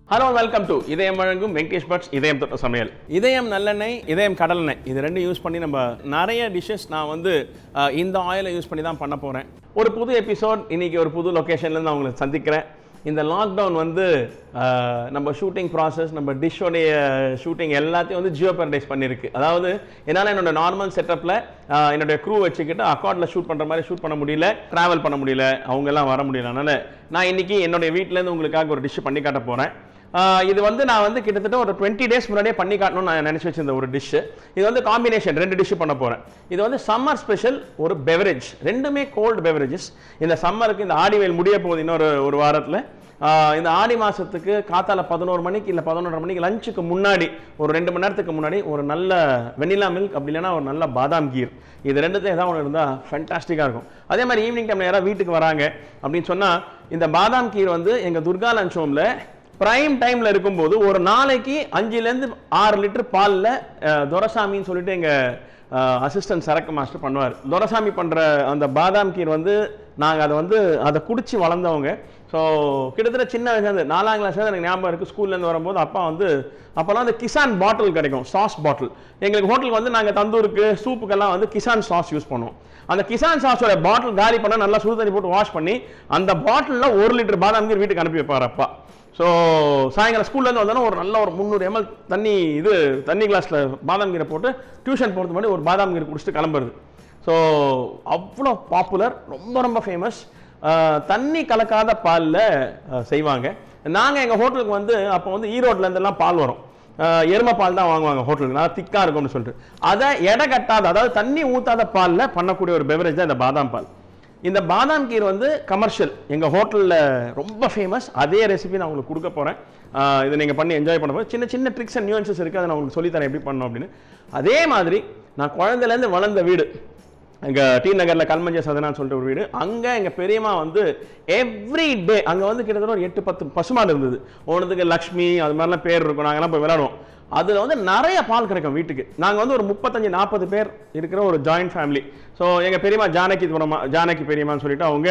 Hello welcome to இதயம் வழங்கும் Venkatesh puts இதயம் தொட்ட சமையல் இதயம் நல்லெண்ணெய் இதயம் கடலெண்ணெய் இது ரெண்டும் யூஸ் பண்ணி நம்ம நிறைய டிஷ்ஷஸ் நான் வந்து அஹ், இந்த ஆயிலை யூஸ் பண்ணி தான் பண்ண போகிறேன் ஒரு புது எபிசோட் இன்னைக்கு ஒரு புது லொக்கேஷன்லேருந்து நான் உங்களை சந்திக்கிறேன் இந்த லாக்டவுன் வந்து அஹ், நம்ம ஷூட்டிங் ப்ராசஸ் நம்ம டிஷ்ஷோடைய ஷூட்டிங் எல்லாத்தையும் வந்து ஜியோ பேரடைஸ் பண்ணியிருக்கு அதாவது என்னால் என்னோட நார்மல் செட்டப்பில் என்னுடைய க்ரூ வச்சுக்கிட்டு அக்கார்டில் ஷூட் பண்ணுற மாதிரி ஷூட் பண்ண முடியல ட்ராவல் பண்ண முடியல அவங்க எல்லாம் வர முடியல அதனால் நான் இன்னைக்கு என்னுடைய வீட்டிலேருந்து உங்களுக்காக ஒரு டிஷ் பண்ணி காட்ட போகிறேன் ஆஹ் இது வந்து நான் வந்து கிட்டத்தட்ட ஒரு டுவெண்ட்டி டேஸ் முன்னாடியே பண்ணி காட்டணும்னு நான் நினச்சி வச்சிருந்த ஒரு டிஷ்ஷு இது வந்து காம்பினேஷன் ரெண்டு டிஷ் பண்ண போகிறேன் இது வந்து சம்மர் ஸ்பெஷல் ஒரு பெவரேஜ் ரெண்டுமே கோல்டு பெவரேஜஸ் இந்த சம்மருக்கு இந்த ஆடி வெயில் முடிய போகுது இன்னொரு ஒரு வாரத்தில் இந்த ஆடி மாதத்துக்கு காத்தால பதினோரு மணிக்கு இல்லை பதினொன்றரை மணிக்கு லஞ்சுக்கு முன்னாடி ஒரு ரெண்டு மணி நேரத்துக்கு முன்னாடி ஒரு நல்ல வெனிலா மில்க் அப்படி இல்லைன்னா ஒரு நல்ல பாதாம் கீர் இது ரெண்டுத்தையும் ஏதாவது ஒன்று இருந்தால் ஃபென்டாஸ்டிக்காக இருக்கும் அதே மாதிரி ஈவினிங் டைமில் யாராவது வீட்டுக்கு வராங்க அப்படின்னு சொன்னால் இந்த பாதாம் கீர் வந்து எங்கள் துர்கா லஞ்ச் ஹோமில் பிரைம் டைம்ல இருக்கும்போது ஒரு நாளைக்கு அஞ்சுலேருந்து ஆறு லிட்டர் பாலில் துரசாமின்னு சொல்லிட்டு எங்கள் அசிஸ்டன்ட் சரக்கு மாஸ்டர் பண்ணுவார் துரசாமி பண்ணுற அந்த பாதாம் கீர் வந்து நாங்கள் அதை வந்து அதை குடிச்சு வளர்ந்தவங்க ஸோ கிட்டத்தட்ட சின்ன வயசுலேருந்து நாலாம் கிளாஸ் எனக்கு ஞாபகம் இருக்குது ஸ்கூல்லேருந்து வரும்போது அப்பா வந்து அப்போல்லாம் அந்த கிசான் பாட்டில் கிடைக்கும் சாஸ் பாட்டில் எங்களுக்கு ஹோட்டலுக்கு வந்து நாங்கள் தந்தூருக்கு சூப்புக்கெல்லாம் வந்து கிசான் சாஸ் யூஸ் பண்ணுவோம் அந்த கிசான் சாஸோட பாட்டில் காலி பண்ண நல்லா சுடு தண்ணி போட்டு வாஷ் பண்ணி அந்த பாட்டிலில் ஒரு லிட்டர் பாதாம் கீர் வீட்டுக்கு அனுப்பி வைப்பார் அப்பா ஸோ சாயங்காலம் ஸ்கூல்லேருந்து வந்தோன்னா ஒரு நல்ல ஒரு முந்நூறு எம்எல் தண்ணி இது தண்ணி கிளாஸில் பாதாம் கீரை போட்டு டியூஷன் போகிறது முன்னாடி ஒரு பாதாம் கீரை குடிச்சிட்டு கிளம்புறது ஸோ அவ்வளோ பாப்புலர் ரொம்ப ரொம்ப ஃபேமஸ் தண்ணி கலக்காத பாலில் செய்வாங்க நாங்கள் எங்கள் ஹோட்டலுக்கு வந்து அப்போ வந்து ஈரோட்ல இருந்தெல்லாம் பால் வரும் அஹ் எருமை பால் தான் வாங்குவாங்க ஹோட்டலுக்கு நல்லா திக்காக இருக்கும்னு சொல்லிட்டு அதை எடை கட்டாத அதாவது தண்ணி ஊற்றாத பாலில் பண்ணக்கூடிய ஒரு பெவரேஜ் தான் இந்த பாதாம் பால் இந்த பாதாம் கீர் வந்து கமர்ஷியல் எங்கள் ஹோட்டலில் ரொம்ப ஃபேமஸ் அதே ரெசிபி நான் உங்களுக்கு கொடுக்க போகிறேன் இதை நீங்கள் பண்ணி என்ஜாய் பண்ண போகிறேன் சின்ன சின்ன ட்ரிக்ஸ் அண்ட் நியூன்சஸ் இருக்குது அதை நான் உங்களுக்கு சொல்லித்தரேன் எப்படி பண்ணணும் அப்படின்னு அதே மாதிரி நான் குழந்தையிலேருந்து வளர்ந்த வீடு எங்கள் டி நகரில் கல்மஞ்ச சதனான்னு சொல்லிட்டு ஒரு வீடு அங்கே எங்கள் பெரியம்மா வந்து எவ்ரி டே அங்கே வந்து கிட்டத்தட்ட ஒரு எட்டு பத்து பசுமாடு இருந்தது ஒன்றுத்துக்கு லக்ஷ்மி அது மாதிரிலாம் பேர் இருக்கும் நாங்கெல்லாம் போய் விளையாடுவோம் அதில் வந்து நிறைய பால் கிடைக்கும் வீட்டுக்கு நாங்கள் வந்து ஒரு முப்பத்தஞ்சு நாற்பது பேர் இருக்கிற ஒரு ஜாயிண்ட் ஃபேமிலி ஸோ எங்கள் பெரியம்மா ஜானகி துரமா ஜானகி பெரியம்மான்னு சொல்லிட்டு அவங்க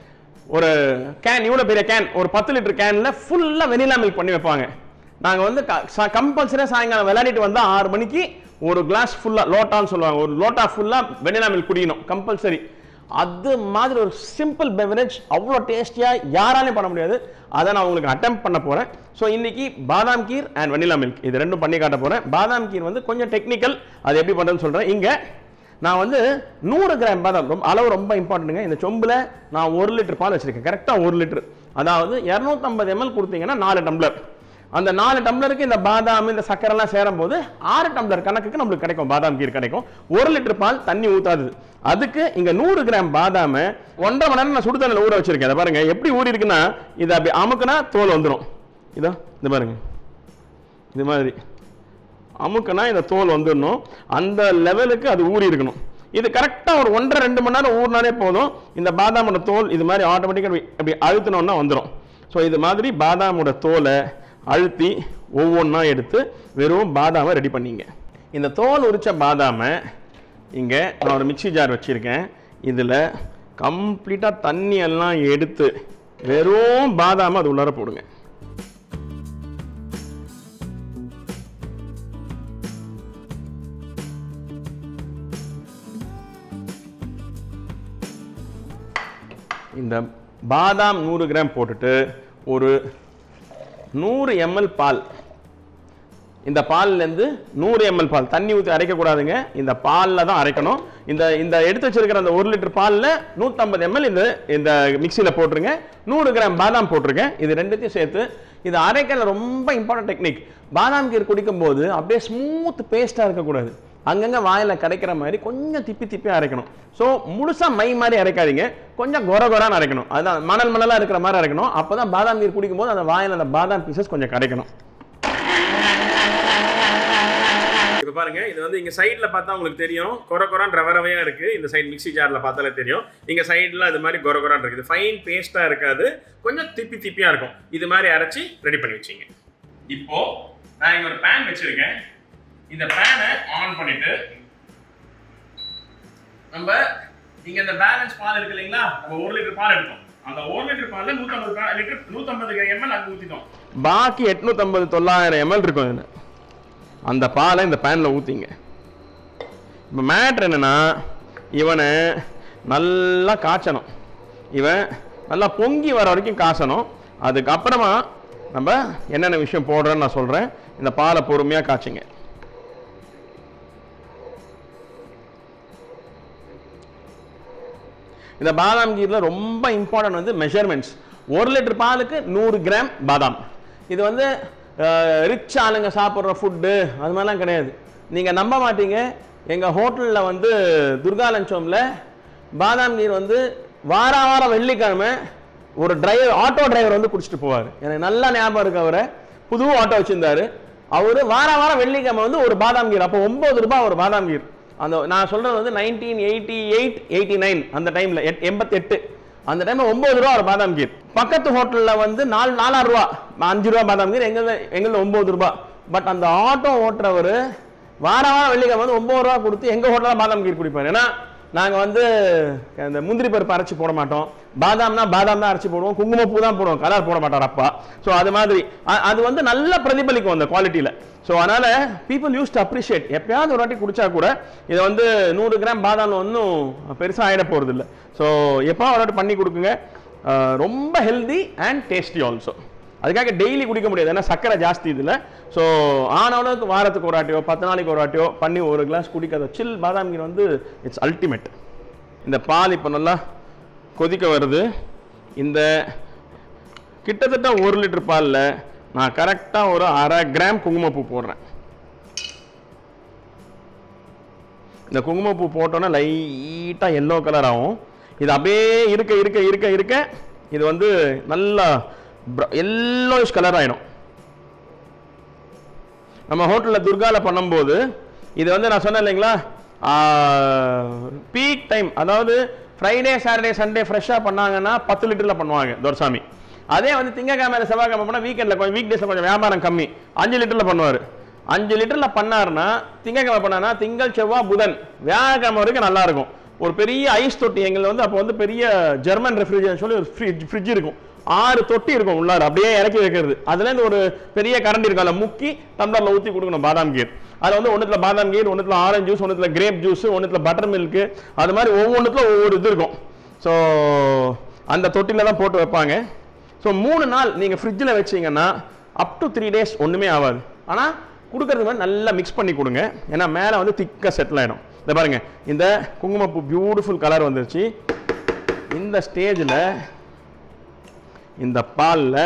ஒரு கேன் இவ்வளோ பெரிய கேன் ஒரு பத்து லிட்டர் கேனில் ஃபுல்லாக வெனிலா மில்க் பண்ணி வைப்பாங்க நாங்கள் வந்து கம்பல்சரியாக சாயங்காலம் விளையாடிட்டு வந்தால் ஆறு மணிக்கு ஒரு கிளாஸ் ஃபுல்லாக லோட்டான்னு சொல்லுவாங்க ஒரு லோட்டா ஃபுல்லாக வெனிலா மில்க் குடிக்கணும் கம்பல்சரி அது மாதிரி ஒரு சிம்பிள் பெவரேஜ் அவ்வளோ டேஸ்டியாக யாராலையும் பண்ண முடியாது அதை நான் உங்களுக்கு அட்டம் பண்ண போகிறேன் ஸோ இன்னைக்கு பாதாம் கீர் அண்ட் வெனிலா மில்க் இது ரெண்டும் பண்ணி காட்ட போகிறேன் பாதாம் கீர் வந்து கொஞ்சம் டெக்னிக்கல் அது எப்படி பண்ணுறதுன்னு சொல்கிறேன் இங்கே நான் வந்து நூறு கிராம் பாதாம் ரொம்ப அளவு ரொம்ப இம்பார்ட்டன்ட்டுங்க இந்த சொம்பில் நான் ஒரு லிட்டர் பால் வச்சிருக்கேன் கரெக்டாக ஒரு லிட்டர் அதாவது இரநூத்தம்பது எம்எல் கொடுத்தீங்கன்னா நாலு டம்ளர் அந்த நாலு டம்ளருக்கு இந்த பாதாம் இந்த சக்கரெல்லாம் சேரும் போது ஆறு டம்ளர் கணக்குக்கு நம்மளுக்கு கிடைக்கும் பாதாம் கீர் கிடைக்கும் ஒரு லிட்டர் பால் தண்ணி ஊத்தாது அதுக்கு இங்க நூறு கிராம் பாதாம ஒன்றரை மணி நேரம் நான் சுடு தண்ணியில் ஊற வச்சிருக்கேன் அதை பாருங்க எப்படி ஊறி இருக்குன்னா இதை அப்படி அமுக்குனா தோல் வந்துடும் இதோ இந்த பாருங்க இது மாதிரி அமுக்குனா இந்த தோல் வந்துடணும் அந்த லெவலுக்கு அது ஊறி இருக்கணும் இது கரெக்டாக ஒரு ஒன்றரை ரெண்டு மணி நேரம் ஊறினாலே போதும் இந்த பாதாமோட தோல் இது மாதிரி ஆட்டோமேட்டிக்காக அப்படி அழுத்தினோன்னா வந்துடும் ஸோ இது மாதிரி பாதாமோட தோலை அழுத்தி ஒவ்வொன்றா எடுத்து வெறும் பாதாமை ரெடி பண்ணிங்க இந்த தோல் உரிச்ச பாதாமை இங்கே நான் ஒரு மிக்ஸி ஜார் வச்சுருக்கேன் இதில் கம்ப்ளீட்டாக தண்ணி எல்லாம் எடுத்து வெறும் பாதாமை அது உள்ளார போடுங்க இந்த பாதாம் நூறு கிராம் போட்டுட்டு ஒரு நூறு எம்எல் பால் இந்த பால்லேருந்து நூறு எம்எல் பால் தண்ணி ஊற்றி அரைக்கக்கூடாதுங்க இந்த பாலில் தான் அரைக்கணும் இந்த இந்த எடுத்து வச்சிருக்கிற அந்த ஒரு லிட்டர் பாலில் நூற்றம்பது எம்எல் இந்த இந்த மிக்சியில் போட்டுருங்க நூறு கிராம் பாதாம் போட்டிருக்கேன் இது ரெண்டுத்தையும் சேர்த்து இது அரைக்கல ரொம்ப இம்பார்ட்டன்ட் டெக்னிக் பாதாம் கீர் குடிக்கும்போது அப்படியே ஸ்மூத் பேஸ்ட்டாக இருக்கக்கூடாது அங்கங்கே வாயில் கிடைக்கிற மாதிரி கொஞ்சம் திப்பி திப்பி அரைக்கணும் ஸோ முழுசாக மை மாதிரி அரைக்காதீங்க கொஞ்சம் கொர கொரான்னு அரைக்கணும் அதுதான் மணல் மணலாக இருக்கிற மாதிரி அரைக்கணும் அப்போ தான் பாதாம் கீர் குடிக்கும்போது அந்த வாயில் அந்த பாதாம் பீசஸ் கொஞ்சம் கிடைக்கணும் இப்போ பாருங்க இது வந்து இங்க சைடுல பார்த்தா உங்களுக்கு தெரியும் கொர கொரான் ரவ ரவையா இருக்கு இந்த சைடு மிக்ஸி ஜார்ல பார்த்தாலே தெரியும் இங்க சைடுல இது மாதிரி கொர கொரான் இருக்கு இது ஃபைன் பேஸ்டா இருக்காது கொஞ்சம் திப்பி திப்பியா இருக்கும் இது மாதிரி அரைச்சி ரெடி பண்ணி வச்சிங்க இப்போ நான் இங்க ஒரு பேன் வச்சிருக்கேன் இந்த பேனை ஆன் பண்ணிட்டு நம்ம இங்க இந்த பேலன்ஸ் பால் இருக்கு இல்லைங்களா நம்ம ஒரு லிட்டர் பால் எடுத்தோம் அந்த ஒரு லிட்டர் பால்ல நூற்றம்பது லிட்டர் நூற்றம்பது எம்எல் அங்கே ஊற்றிட்டோம் பாக்கி எட்நூற்றம்பது தொள்ளாயிரம் எம்எல் இருக்கும் இதில் அந்த பாலை இந்த பேனில் ஊற்றிங்க இப்போ மேட்ரு என்னன்னா இவனை நல்லா காய்ச்சணும் இவன் நல்லா பொங்கி வர வரைக்கும் காய்ச்சணும் அதுக்கப்புறமா நம்ம என்னென்ன விஷயம் போடுறோன்னு நான் சொல்கிறேன் இந்த பாலை பொறுமையாக காய்ச்சுங்க இந்த பாதாம் கீரில் ரொம்ப இம்பார்ட்டன்ட் வந்து மெஷர்மெண்ட்ஸ் ஒரு லிட்டர் பாலுக்கு நூறு கிராம் பாதாம் இது வந்து ரிச் ஆளுங்க சாப்பிட்ற ஃபுட்டு அது மாதிரிலாம் கிடையாது நீங்கள் நம்ப மாட்டீங்க எங்கள் ஹோட்டலில் வந்து துர்கா லஞ்சோமில் பாதாம் கீர் வந்து வார வாரம் வெள்ளிக்கிழமை ஒரு டிரைவர் ஆட்டோ டிரைவர் வந்து குடிச்சிட்டு போவார் எனக்கு நல்லா ஞாபகம் இருக்கு அவரை புது ஆட்டோ வச்சிருந்தாரு அவர் வார வாரம் வெள்ளிக்கிழமை வந்து ஒரு பாதாம் கீர் அப்போ ஒன்பது ரூபாய் ஒரு பாதாம் கீர் அந்த நான் சொல்றது வந்து nineteen eighty eight eighty nine அந்த டைம்ல எண்பத்தெட்டு அந்த டைம்ல ஒன்பது ரூபா ஒரு பாதாம் கீர் பக்கத்து ஹோட்டல்ல வந்து நாலு நாலாயிரம் ரூபா அஞ்சு ரூபா பாதாம் கீர் எங்க எங்கள ஒன்பது ரூபா பட் அந்த ஆட்டோ ஓட்டுறவர் வார வாரம் வெள்ளிக்கிழமை வந்து ஒன்பது ரூபா கொடுத்து எங்க ஹோட்டல்ல பாதாம் கீர் குடிப்பாரு ஏன்னா நாங்க வந்து அந்த முந்திரி பருப்பு அரைச்சி போட மாட்டோம் பாதாம்னா பாதாம் தான் அரைச்சி போடுவோம் குங்குமப்பூ தான் போடுவோம் கலர் போட மாட்டார் அப்பா ஸோ அது மாதிரி அ- அது வந்து நல்லா பிரதிபலிக்கும் அந்த குவாலிட்டியில ஸோ அதனால பீப்புள் யூஸ் டு அப்ரிஷியேட் எப்பயாவது ஒரு வாட்டி குடிச்சா கூட இதை வந்து நூறு கிராம் பாதாம் ஒன்றும் பெருசாக ஆயிட போறது இல்ல ஸோ எப்போ ஒரு வாட்டி பண்ணி கொடுக்குங்க அஹ் ரொம்ப ஹெல்தி அண்ட் டேஸ்டி ஆல்சோ அதுக்காக டெய்லி குடிக்க முடியாது ஏன்னா சக்கரை ஜாஸ்தி இதில் ஸோ ஆனவனுக்கு வாரத்துக்கு ஒரு வாட்டியோ பத்து நாளைக்கு ஒரு வாட்டியோ பண்ணி ஒரு கிளாஸ் குடிக்காத சில் பாதாம் கீர் வந்து இட்ஸ் அல்டிமேட் இந்த பால் இப்போ நல்லா கொதிக்க வருது இந்த கிட்டத்தட்ட ஒரு லிட்டர் பாலில் நான் கரெக்டாக ஒரு அரை கிராம் குங்குமப்பூ போடுறேன் இந்த குங்குமப்பூ போட்டோன்னா லைட்டாக எல்லோ கலர் ஆகும் இது அப்படியே இருக்க இருக்க இருக்க இருக்க இது வந்து நல்லா எல்லோயிஷ் கலர் ஆயிடும் நம்ம ஹோட்டலில் துர்காவில் பண்ணும்போது இது வந்து நான் சொன்னேன் இல்லைங்களா பீக் டைம் அதாவது ஃப்ரைடே சாட்டர்டே சண்டே ஃப்ரெஷ்ஷாக பண்ணாங்கன்னா பத்து லிட்டரில் பண்ணுவாங்க துரசாமி அதே வந்து திங்கக்கிழமை செவ்வாய்க்கிழமை பண்ணால் வீக்கெண்டில் கொஞ்சம் வீக் டேஸில் கொஞ்சம் வியாபாரம் கம்மி அஞ்சு லிட்டரில் பண்ணுவார் அஞ்சு லிட்டரில் பண்ணாருன்னா திங்கக்கிழமை பண்ணானா திங்கள் செவ்வாய் புதன் வியாழக்கிழமை வரைக்கும் நல்லா இருக்கும் ஒரு பெரிய ஐஸ் தொட்டி எங்களுக்கு வந்து அப்போ வந்து பெரிய ஜெர்மன் ரெஃப்ரிஜரேஷன் சொல்லி ஒரு ஃப்ரிட்ஜ் ஃப்ரிட்ஜ் இருக்கும் ஆறு தொட்டி இருக்கும் உள்ளார அப்படியே இறக்கி வைக்கிறது அதுல இருந்து ஒரு பெரிய கரண்டி இருக்கும் அதில் முக்கி டம்ளர்ல ஊற்றி கொடுக்கணும் பாதாம் கீர் அதில் வந்து ஒன்றுத்துல பாதாம் கீர் ஒன்றுத்துல ஆரஞ்சு ஜூஸ் ஒன்றுத்துல கிரேப் ஜூஸ் ஒன்றுத்துல பட்டர் மில்க் அது மாதிரி ஒவ்வொன்றுத்துல ஒவ்வொரு இது இருக்கும் ஸோ அந்த தொட்டில தான் போட்டு வைப்பாங்க ஸோ மூணு நாள் நீங்கள் ஃப்ரிட்ஜில் வச்சீங்கன்னா அப் டு த்ரீ டேஸ் ஒன்றுமே ஆகாது ஆனால் கொடுக்கறதுக்கு முன்னாடி நல்லா மிக்ஸ் பண்ணி கொடுங்க ஏன்னா மேலே வந்து திக்காக செட்டில் ஆகிடும் இந்த பாருங்க இந்த குங்குமப்பூ பியூட்டிஃபுல் கலர் வந்துருச்சு இந்த ஸ்டேஜில் இந்த பாலில்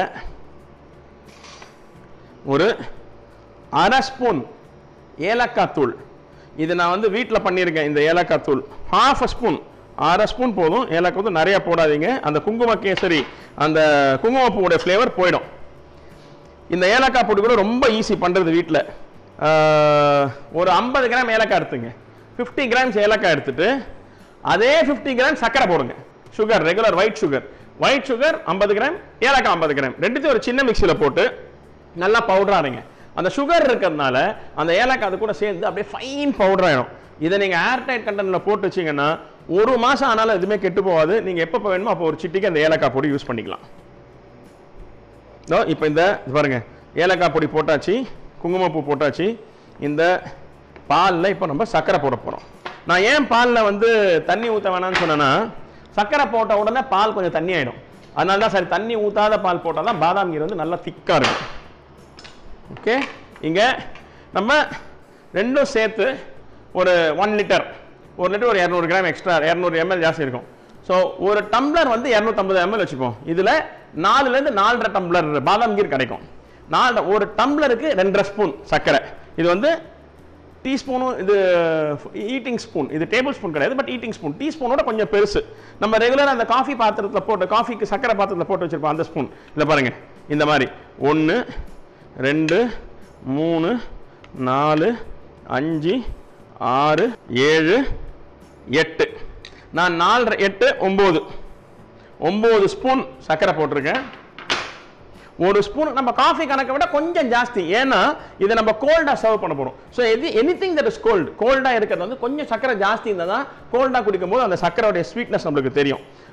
ஒரு அரை ஸ்பூன் ஏலக்காய் தூள் இது நான் வந்து வீட்டில் பண்ணியிருக்கேன் இந்த ஏலக்காய் தூள் ஹாஃப் ஸ்பூன் அரை ஸ்பூன் போதும் ஏலக்காய் வந்து நிறைய போடாதீங்க அந்த குங்கும கேசரி அந்த குங்குமப்பூவோட ஃப்ளேவர் போயிடும் இந்த ஏலக்காய் பொடி கூட ரொம்ப ஈஸி பண்ணுறது வீட்டில் ஒரு ஐம்பது கிராம் ஏலக்காய் எடுத்துங்க ஃபிஃப்டி கிராம்ஸ் ஏலக்காய் எடுத்துட்டு அதே ஃபிஃப்டி கிராம் சர்க்கரை போடுங்க sugar regular white sugar white sugar ஐம்பது கிராம் ஏலக்காய் ஐம்பது கிராம் ரெண்டுத்தையும் ஒரு சின்ன மிக்சியில் போட்டு நல்லா பவுடர் ஆடுங்க அந்த சுகர் இருக்கிறதுனால அந்த ஏலக்காய் அது கூட சேர்ந்து அப்படியே ஃபைன் பவுடர் ஆயிடும் இதை நீங்கள் ஏர்டைட் கண்டெய்னரில் போட்டு வச்சீங்கன்னா ஒரு மாதம் ஆனாலும் எதுவுமே கெட்டு போகாது நீங்கள் எப்போ வேணுமோ அப்போ ஒரு சிட்டிக்கு அந்த ஏலக்காய் பொடி யூஸ் பண்ணிக்கலாம் இதோ இப்போ இந்த இது பாருங்க ஏலக்காய் பொடி போட்டாச்சு குங்குமப்பூ போட்டாச்சு இந்த பாலில் இப்போ நம்ம சர்க்கரை போட போகிறோம் நான் ஏன் பாலில் வந்து தண்ணி ஊற்ற வேணாம்னு சொன்னேன்னா சர்க்கரை போட்ட உடனே பால் கொஞ்சம் தண்ணி ஆகிடும் அதனால தான் சரி தண்ணி ஊற்றாத பால் போட்டால் தான் பாதாம் கீர் வந்து நல்லா திக்காக இருக்கும் ஓகே இங்கே நம்ம ரெண்டும் சேர்த்து ஒரு ஒன் லிட்டர் ஒரு லிட்டர் ஒரு இரநூறு கிராம் எக்ஸ்ட்ரா இரநூறு எம்எல் ஜாஸ்தி இருக்கும் ஸோ ஒரு டம்ளர் வந்து இரநூத்தம்பது எம்எல் வச்சுப்போம் இதில் நாலுலேருந்து நாலரை டம்ளர் பாதாம் கீர் கிடைக்கும் நாலு ஒரு டம்ளருக்கு ரெண்டரை ஸ்பூன் சர்க்கரை இது வந்து டீஸ்பூனும் இது ஈட்டிங் ஸ்பூன் இது டேபிள் ஸ்பூன் கிடையாது பட் ஈட்டிங் ஸ்பூன் டீஸ்பூனோட கொஞ்சம் பெருசு நம்ம ரெகுலராக அந்த காஃபி பாத்திரத்தில் போட்டு காஃபிக்கு சக்கரை பாத்திரத்தில் போட்டு வச்சிருப்போம் அந்த ஸ்பூன் இதை பாருங்க இந்த மாதிரி ஒன்று ரெண்டு மூணு நாலு அஞ்சு ஆறு ஏழு எட்டு நான் நாலரை எட்டு ஒம்பது ஒம்பது ஸ்பூன் சர்க்கரை போட்டிருக்கேன் ஒரு ஸ்பூன் நம்ம காஃபி கணக்கை விட கொஞ்சம் ஜாஸ்தி ஏன்னா இதை நம்ம கோல்டா சர்வ் பண்ண போறோம் ஸோ எது anything that is cold கோல்டா இருக்கிறது வந்து கொஞ்சம் சக்கரை ஜாஸ்தி இருந்தால் தான் கோல்டா குடிக்கும் போது அந்த சக்கரையோடைய ஸ்வீட்னஸ் நம்மளுக்கு தெரியும்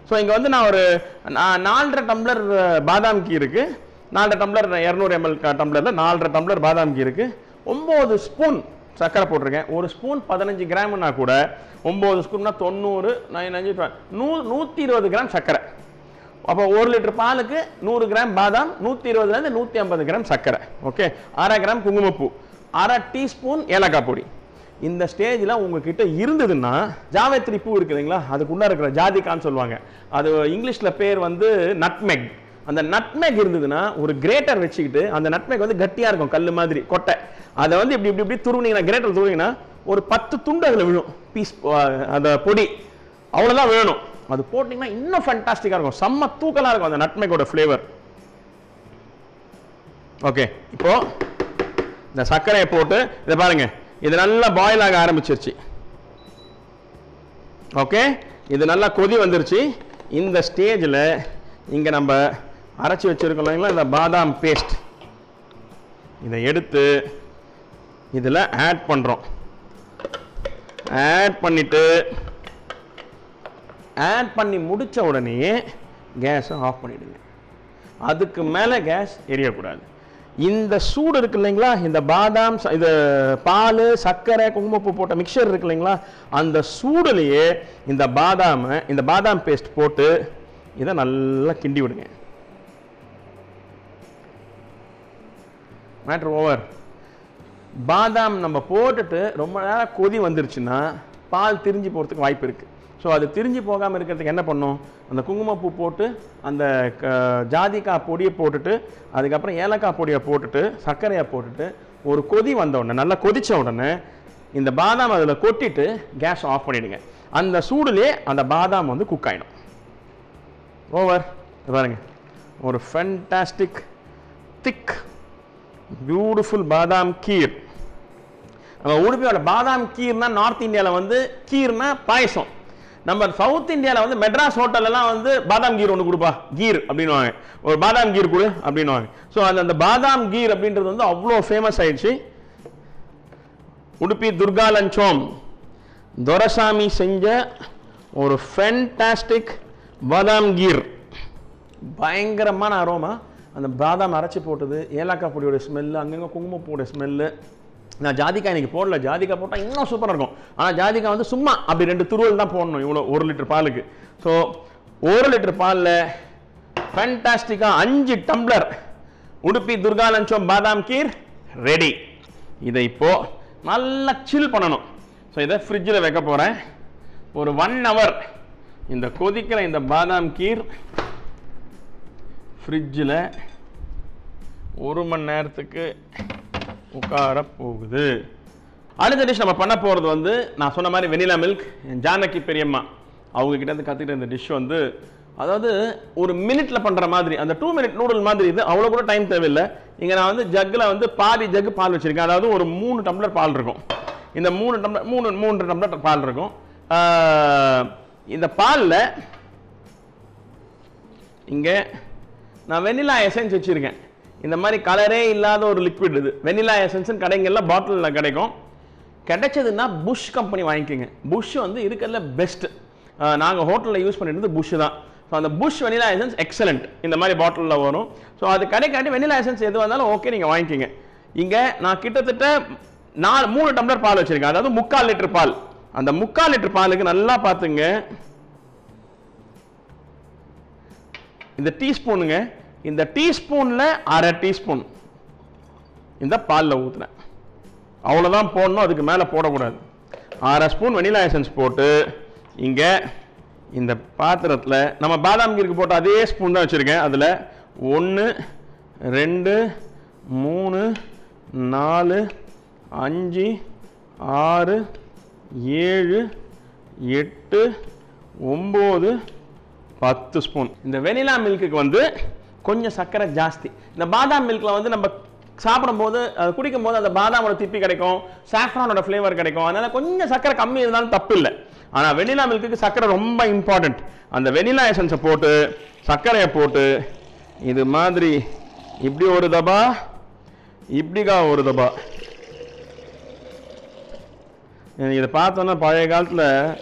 ஸோ இங்கே வந்து நான் ஒரு நா- நாலரை டம்ளர் அஹ், பாதாம் கீ இருக்கு நாலரை டம்ளர் இரநூறு எம்எல் டம்ளரில் நாலரை டம்ளர் பாதாம் கீ இருக்கு ஒம்பது ஸ்பூன் சர்க்கரை போட்டிருக்கேன் ஒரு ஸ்பூன் பதினஞ்சு கிராம்னா கூட ஒம்பது ஸ்பூன்னா தொண்ணூறு நைன் அஞ்சு டுவெல். நூ நூற்றி இருபது கிராம் சர்க்கரை அப்போ ஒரு லிட்டர் பாலுக்கு நூறு கிராம் பாதாம் நூற்றி இருபதுலேருந்து நூற்றி ஐம்பது கிராம் சர்க்கரை ஓகே அரை கிராம் குங்குமப்பூ அரை டீஸ்பூன் ஏலக்காய் பொடி இந்த ஸ்டேஜில் உங்ககிட்ட இருந்ததுன்னா ஜாவேத்ரி பூ இருக்குதுங்களா அதுக்குள்ளே இருக்கிற ஜாதிக்கான்னு சொல்லுவாங்க அது இங்கிலீஷில் பேர் வந்து நட்மெக் அந்த நட்மெக் இருந்ததுன்னா ஒரு கிரேட்டர் வச்சுக்கிட்டு அந்த நட்மெக் வந்து கட்டியாக இருக்கும் கல் மாதிரி கொட்டை அதை வந்து இப்படி இப்படி இப்படி துருவினீங்கன்னா கிரேட்டர் துருவினீங்கன்னா ஒரு பத்து துண்டு அதில் விழும் பீஸ் அந்த பொடி அவ்வளோதான் வேணும் அது போட்டிங்கன்னா இன்னும் ஃபண்டாஸ்டிக்காக இருக்கும் செம்ம தூக்கலாக இருக்கும் அந்த நட்மெக்கோட ஃப்ளேவர் ஓகே இப்போ இந்த சர்க்கரையை போட்டு இதை பாருங்க இது நல்லா பாயில் ஆக ஆரம்பிச்சிருச்சு ஓகே இது நல்லா கொதி வந்துருச்சு இந்த ஸ்டேஜில் இங்கே நம்ம அரைச்சி வச்சிருக்கோம் இல்லைங்களா இந்த பாதாம் பேஸ்ட் இதை எடுத்து இதில் ஆட் பண்ணுறோம் ஆட் பண்ணிட்டு ஆட் பண்ணி முடிச்ச உடனே கேஸை ஆஃப் பண்ணிடுங்க அதுக்கு மேலே கேஸ் எரியக்கூடாது இந்த சூடு இருக்கு இல்லைங்களா இந்த பாதாம் ச- இது பால் சர்க்கரை குங்குமப்பூ போட்ட மிக்சர் இருக்கு இல்லைங்களா அந்த சூடுலேயே இந்த பாதாமை இந்த பாதாம் பேஸ்ட் போட்டு இதை நல்லா கிண்டி விடுங்க மேட்ரு ஓவர் பாதாம் நம்ம போட்டுட்டு ரொம்ப நேரம் கொதி வந்துருச்சுன்னா பால் திரிஞ்சு போகிறதுக்கு வாய்ப்பு இருக்குது ஸோ அது திரிஞ்சு போகாமல் இருக்கிறதுக்கு என்ன பண்ணும் அந்த குங்குமப்பூ போட்டு அந்த க ஜாதிக்காய் பொடியை போட்டுட்டு அதுக்கப்புறம் ஏலக்காய் பொடியை போட்டுட்டு சர்க்கரையை போட்டுட்டு ஒரு கொதி வந்த உடனே நல்லா கொதிச்ச உடனே இந்த பாதாம் அதில் கொட்டிட்டு கேஸ் ஆஃப் பண்ணிடுங்க அந்த சூடுலேயே அந்த பாதாம் வந்து குக் ஆகிடும் ஓவர் பாருங்க ஒரு ஃபென்டாஸ்டிக் திக் பியூட்டிஃபுல் பாதாம் கீர் நம்ம உடுப்பியோட பாதாம் கீர்னா நார்த் இந்தியாவில் வந்து கீர்னா பாயசம் நம்ம சவுத் இந்தியாவில் வந்து மெட்ராஸ் ஹோட்டல்லலாம் வந்து பாதாம் கீர் ஒன்று கொடுப்பா கீர் அப்படின்னுவாங்க ஒரு பாதாம் கீர் கொடு அப்படின்னுவாங்க ஸோ அந்த அந்த பாதாம் கீர் அப்படின்றது வந்து அவ்வளோ ஃபேமஸ் ஆயிடுச்சு உடுப்பி துர்கா லஞ்சோம் துரசாமி செஞ்ச ஒரு ஃபென்டாஸ்டிக் பாதாம் கீர் பயங்கரமான அரோமா அந்த பாதாம் அரைச்சி போட்டது ஏலக்காய் பொடியோட ஸ்மெல்லு அங்கங்கே குங்குமப்பூவோட ஸ்மெல்லு நான் ஜாதிக்காய் இன்னைக்கு போடல ஜாதிக்காய் போட்டால் இன்னும் சூப்பராக இருக்கும் ஆனால் ஜாதிக்காய் வந்து சும்மா அப்படி ரெண்டு துருவல் தான் போடணும் இவ்வளோ ஒரு லிட்டர் பாலுக்கு ஸோ ஒரு லிட்டர் பாலில் ஃபேண்டாஸ்டிக்காக அஞ்சு டம்ளர் உடுப்பி துர்கா லஞ்சம் பாதாம் கீர் ரெடி இதை இப்போ நல்லா சில் பண்ணணும் ஸோ இதை ஃப்ரிட்ஜில் வைக்க போகிறேன் ஒரு ஒன் ஹவர் இந்த கொதிக்கிற இந்த பாதாம் கீர் ஃப்ரிட்ஜில் ஒரு மணி நேரத்துக்கு உட்கார போகுது அடுத்த டிஷ் நம்ம பண்ண போகிறது வந்து நான் சொன்ன மாதிரி வெனிலா மில்க் ஜானகி பெரியம்மா அவங்க கிட்ட இருந்து கற்றுக்கிட்ட இந்த டிஷ் வந்து அதாவது ஒரு மினிட்ல பண்ணுற மாதிரி அந்த டூ மினிட் நூடுல் மாதிரி இது அவ்வளோ கூட டைம் தேவையில்லை இங்கே நான் வந்து ஜக்கில் வந்து பாதி ஜக்கு பால் வச்சுருக்கேன் அதாவது ஒரு மூணு டம்ளர் பால் இருக்கும் இந்த மூணு டம்ளர் மூணு மூன்று டம்ளர் பால் இருக்கும் ஆஹ், இந்த பாலில் இங்கே நான் வெனிலா எசன்ஸ் வச்சுருக்கேன் இந்த மாதிரி கலரே இல்லாத ஒரு லிக்விட் இது வெனிலா எசன்ஸ் கடைங்களில் பாட்டிலில் கிடைக்கும் கிடைச்சதுன்னா புஷ் கம்பெனி வாங்கிக்கோங்க புஷ் வந்து இருக்கிறதுல பெஸ்ட் நாங்கள் ஹோட்டலில் யூஸ் பண்ணிட்டு புஷ் தான் ஸோ அந்த புஷ் வெனிலா எசன்ஸ் எக்ஸலண்ட் இந்த மாதிரி பாட்டிலில் வரும் ஸோ அது கிடைக்காட்டி வெனிலா எசன்ஸ் எது வந்தாலும் ஓகே நீங்கள் வாங்கிக்கோங்க இங்கே நான் கிட்டத்தட்ட நாலு மூணு டம்ளர் பால் வச்சுருக்கேன் அதாவது முக்கால் லிட்டர் பால் அந்த முக்கால் லிட்டர் பாலுக்கு நல்லா பார்த்துங்க இந்த டீஸ்பூனுங்க இந்த டீஸ்பூனில் அரை டீஸ்பூன் இந்த பாலில் ஊற்றுனேன் அவ்வளோதான் போடணும் அதுக்கு மேலே போடக்கூடாது அரை ஸ்பூன் வெனிலா எசன்ஸ் போட்டு இங்கே இந்த பாத்திரத்தில் நம்ம பாதாம் கீருக்கு போட்ட அதே ஸ்பூன் தான் வச்சுருக்கேன் அதில் ஒன்று ரெண்டு மூணு நாலு அஞ்சு ஆறு ஏழு எட்டு ஒம்பது பத்து ஸ்பூன் இந்த வெனிலா மில்க்குக்கு வந்து கொஞ்சம் சர்க்கரை ஜாஸ்தி இந்த பாதாம் மில்கில் வந்து நம்ம சாப்பிடும்போது அது குடிக்கும் போது அந்த பாதாமோட திப்பி கிடைக்கும் சாஃப்ரானோட ஃப்ளேவர் கிடைக்கும் அதனால கொஞ்சம் சர்க்கரை கம்மி இருந்தாலும் தப்பு இல்லை ஆனால் வெனிலா மில்க்குக்கு சர்க்கரை ரொம்ப இம்பார்ட்டன்ட் அந்த வெனிலா எசன்ஸை போட்டு சர்க்கரையை போட்டு இது மாதிரி இப்படி ஒரு தபா இப்படிக்கா ஒரு தபா எனக்கு இதை பார்த்தோன்னா பழைய காலத்தில்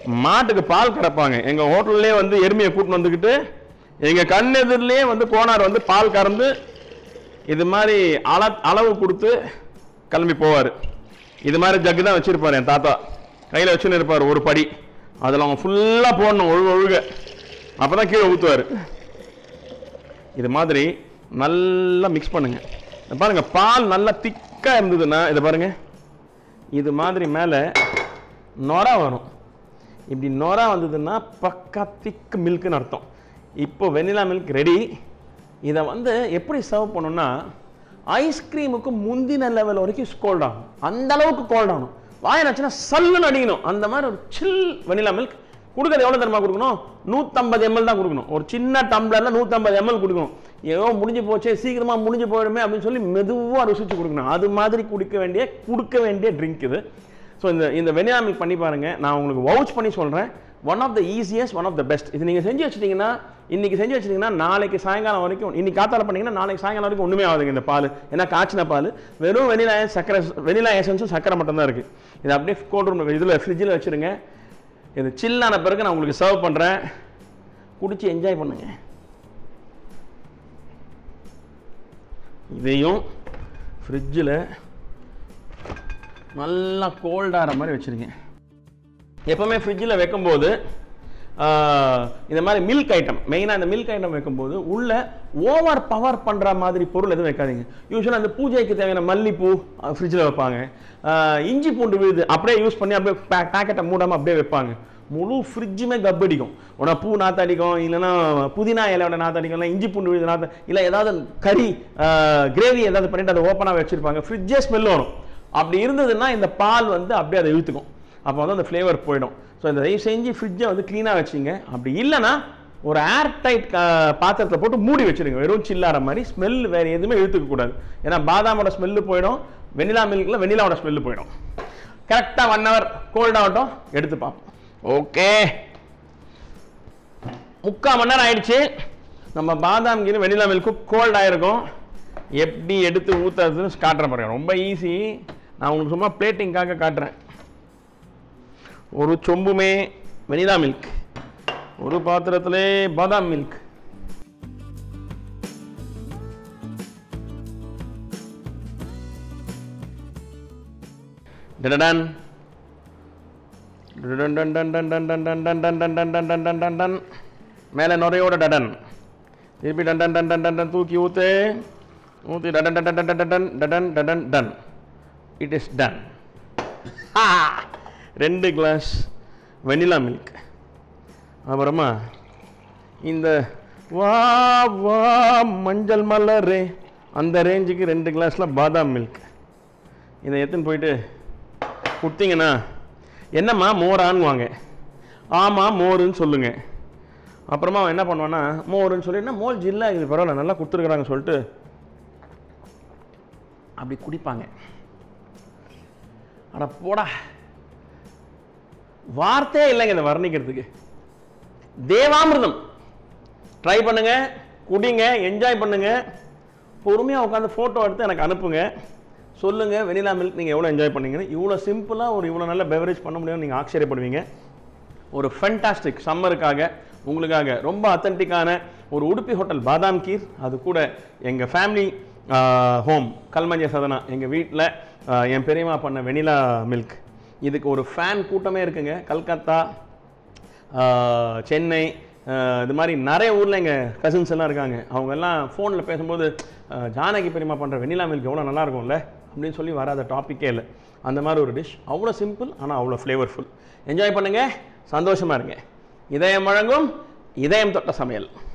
மாட்டுக்கு பால் கறப்பாங்க எங்கள் ஹோட்டல்லே வந்து எருமையை கூட்டின்னு வந்துக்கிட்டு எங்கள் கண் எதிரிலேயே வந்து கோனார் வந்து பால் கறந்து இது மாதிரி அள அளவு கொடுத்து கிளம்பி போவார் இது மாதிரி ஜக்கு தான் வச்சுருப்பார் என் தாத்தா கையில் வச்சுன்னு இருப்பார் ஒரு படி அதில் அவங்க ஃபுல்லாக போடணும் ஒழுக ஒழுக அப்போ தான் கீழே ஊற்றுவார் இது மாதிரி நல்லா மிக்ஸ் பண்ணுங்க இதை பாருங்க பால் நல்லா திக்காக இருந்ததுன்னா இதை பாருங்க இது மாதிரி மேலே நொர வரும் இப்படி நொர வந்ததுன்னா பக்கா திக் மில்க்குன்னு அர்த்தம் இப்போ வெனிலா மில்க் ரெடி இதை வந்து எப்படி சர்வ் பண்ணணும்னா ஐஸ்கிரீமுக்கு முந்தின லெவல் வரைக்கும் கோல்ட் ஆகும் அந்த அளவுக்கு கோல்ட் ஆகணும் வாயினாச்சுன்னா சல்லுன்னு அடிக்கணும் அந்த மாதிரி ஒரு சில் வெனிலா மில்க் கொடுக்கறது எவ்வளோ தரமா கொடுக்கணும் நூற்றம்பது எம்எல் தான் கொடுக்கணும் ஒரு சின்ன டம்ளரில் நூற்றம்பது எம்எல் கொடுக்கணும் ஏதோ முடிஞ்சு போச்சே சீக்கிரமா முடிஞ்சு போயிடுமே அப்படின்னு சொல்லி மெதுவாக ருசிச்சு கொடுக்கணும் அது மாதிரி குடிக்க வேண்டிய கொடுக்க வேண்டிய ட்ரிங்க் இது ஸோ இந்த இந்த வெனிலா மில்க் பண்ணி பாருங்க நான் உங்களுக்கு வவுச் பண்ணி சொல்கிறேன் one of the easiest one of the best இது நீங்கள் செஞ்சு வச்சிட்டீங்கன்னா இன்னைக்கு செஞ்சு வச்சிட்டீங்கன்னா நாளைக்கு சாயங்காலம் வரைக்கும் இன்னைக்கு காத்தால பண்ணீங்கன்னா நாளைக்கு சாயங்காலம் வரைக்கும் ஒன்றுமே ஆகுதுங்க இந்த பால் ஏன்னா காய்ச்சின பால் வெறும் வெனிலா சக்கரை வெனிலா எசன்ஸும் சக்கரை மட்டும் தான் இருக்குது இது அப்படியே கோல்ட் ரூம் இதில் ஃப்ரிட்ஜில் வச்சிருங்க இது சில்லான பிறகு நான் உங்களுக்கு சர்வ் பண்ணுறேன் குடிச்சு என்ஜாய் பண்ணுங்க இதையும் ஃப்ரிட்ஜில் நல்லா கோல்டாகிற மாதிரி வச்சுருக்கேன் எப்போவுமே ஃப்ரிட்ஜில் வைக்கும்போது ஆஹ், இந்த மாதிரி மில்க் ஐட்டம் மெயினாக இந்த மில்க் ஐட்டம் வைக்கும்போது உள்ள ஓவர் பவர் பண்ணுற மாதிரி பொருள் எதுவும் வைக்காதீங்க யூஸ்வலாக அந்த பூஜைக்கு தேவையான மல்லிப்பூ ஃப்ரிட்ஜில் வைப்பாங்க ஆஹ், இஞ்சி பூண்டு விழுது அப்படியே யூஸ் பண்ணி அப்படியே பேக்கெட்டை மூடாமல் அப்படியே வைப்பாங்க முழு ஃப்ரிட்ஜுமே கப்படிக்கும் உடனே பூ நாத்தடிக்கும் இல்லைன்னா புதினா இலையோட நாத்தடிக்கும் இல்லை இஞ்சி பூண்டு விழுது நாத்த இல்லை ஏதாவது கறி கிரேவி ஏதாவது பண்ணிட்டு அதை ஓப்பனாக வச்சுருப்பாங்க ஃப்ரிட்ஜே ஸ்மெல் வரும் அப்படி இருந்ததுன்னா இந்த பால் வந்து அப்படியே அதை இழுத்துக்கும் அப்போ வந்து அந்த ஃப்ளேவர் போயிடும் ஸோ இந்த தயவு செஞ்சு ஃப்ரிட்ஜை வந்து க்ளீனாக வச்சுங்க அப்படி இல்லைன்னா ஒரு ஏர் டைட் பாத்திரத்தில் போட்டு மூடி வச்சிருங்க வெறும் சில்லாற மாதிரி ஸ்மெல் வேறு எதுவுமே இழுத்துக்க கூடாது ஏன்னா பாதாமோட ஸ்மெல்லு போயிடும் வெனிலா மில்கில் வெனிலாவோட ஸ்மெல்லு போயிடும் கரெக்டாக ஒன் ஹவர் கோல்ட் ஆகட்டும் எடுத்து பார்ப்போம் ஓகே முக்கால் மணி நேரம் ஆயிடுச்சு நம்ம பாதாம் கீரை வெனிலா மில்க்கும் கோல்ட் ஆயிருக்கும் எப்படி எடுத்து ஊற்றுறதுன்னு காட்டுறேன் பாருங்க ரொம்ப ஈஸி நான் உங்களுக்கு சும்மா பிளேட்டிங்காக காட்டுறேன் ஒரு சொம்புமே வெனிலா மில்க் ஒரு பாத்திரத்திலே பாதாம் மில்க் டடன் டன் டன் டன் டன் டன் டன் டன் டன் டன் டன் டன் டன் டன் டன் டன் மேலே நுரையோட டடன் திருப்பி டன் டன் டன் டன் டன் டன் தூக்கி ஊத்து ஊற்றி டடன் டன் டன் டன் டன் டடன் டடன் டன் இட் இஸ் டன் ரெண்டு கிளாஸ் வெனிலா மில்க் அப்புறமா இந்த வா வா மஞ்சள் மலரே அந்த ரேஞ்சுக்கு ரெண்டு கிளாஸில் பாதாம் மில்க் இதை எடுத்துன்னு போயிட்டு கொடுத்தீங்கன்னா என்னம்மா மோரான்னு வாங்க ஆமாம் மோருன்னு சொல்லுங்க அப்புறமா அவன் என்ன பண்ணுவான்னா மோருன்னு சொல்லி என்ன மோர் ஜில்லா இது பரவாயில்ல நல்லா கொடுத்துருக்குறாங்க சொல்லிட்டு அப்படி குடிப்பாங்க அட போடா வார்த்தையே இல்லைங்க இதை வர்ணிக்கிறதுக்கு தேவாமிர்தம் ட்ரை பண்ணுங்க குடிங்க என்ஜாய் பண்ணுங்க பொறுமையாக உட்காந்து ஃபோட்டோ எடுத்து எனக்கு அனுப்புங்க சொல்லுங்க வெனிலா மில்க் நீங்கள் எவ்வளோ என்ஜாய் பண்ணீங்கன்னு இவ்வளோ சிம்பிளாக ஒரு இவ்வளோ நல்ல பெவரேஜ் பண்ண முடியும்னு நீங்கள் ஆச்சரியப்படுவீங்க ஒரு ஃபென்டாஸ்டிக் சம்மருக்காக உங்களுக்காக ரொம்ப அத்தன்டிக்கான ஒரு உடுப்பி ஹோட்டல் பாதாம் கீர் அது கூட எங்கள் ஃபேமிலி ஹோம் கல்மஞ்ச சதனா எங்கள் வீட்டில் என் பெரியம்மா பண்ண வெனிலா மில்க் இதுக்கு ஒரு ஃபேன் கூட்டமே இருக்குங்க கல்கத்தா ஆஹ், சென்னை ஆஹ், இது மாதிரி நிறைய ஊரில் எங்கள் கசின்ஸ் எல்லாம் இருக்காங்க அவங்க எல்லாம் ஃபோனில் பேசும்போது ஆஹ், ஜானகி பெரியம்மா பண்ணுற வெனிலா மில்க் எவ்வளோ நல்லா இருக்கும்ல அப்படின்னு சொல்லி வராத டாப்பிக்கே இல்லை அந்த மாதிரி ஒரு டிஷ் அவ்வளோ சிம்பிள் ஆனால் அவ்வளோ ஃப்ளேவர்ஃபுல் என்ஜாய் பண்ணுங்கள் சந்தோஷமாக இருங்க இதயம் வழங்கும் இதயம் தொட்ட சமையல்